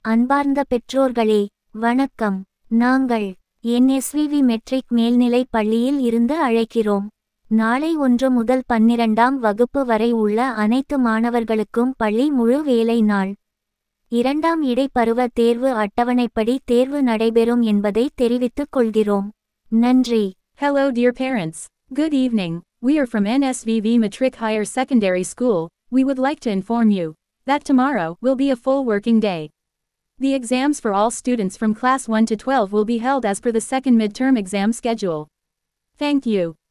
அன்பார்ந்த பெற்றோர்களே வணக்கம் நாங்கள் என்எஸ்விவி மெட்ரிக் மேல்நிலைப் பள்ளியில் இருந்து அழைக்கிறோம் நாளை ஒன்று முதல் பன்னிரண்டாம் வகுப்பு வரை உள்ள அனைத்து மாணவர்களுக்கும் பள்ளி முழு வேலை நாள் இரண்டாம் இடைப்பருவ தேர்வு அட்டவணைப்படி தேர்வு நடைபெறும் என்பதை தெரிவித்துக் கொள்கிறோம் நன்றி Hello, dear parents. Good evening. We are from NSVV Matric Higher Secondary School. We would like to inform you that tomorrow will be a full working day. The exams for all students from class 1 to 12 will be held as per the second midterm exam schedule. Thank you.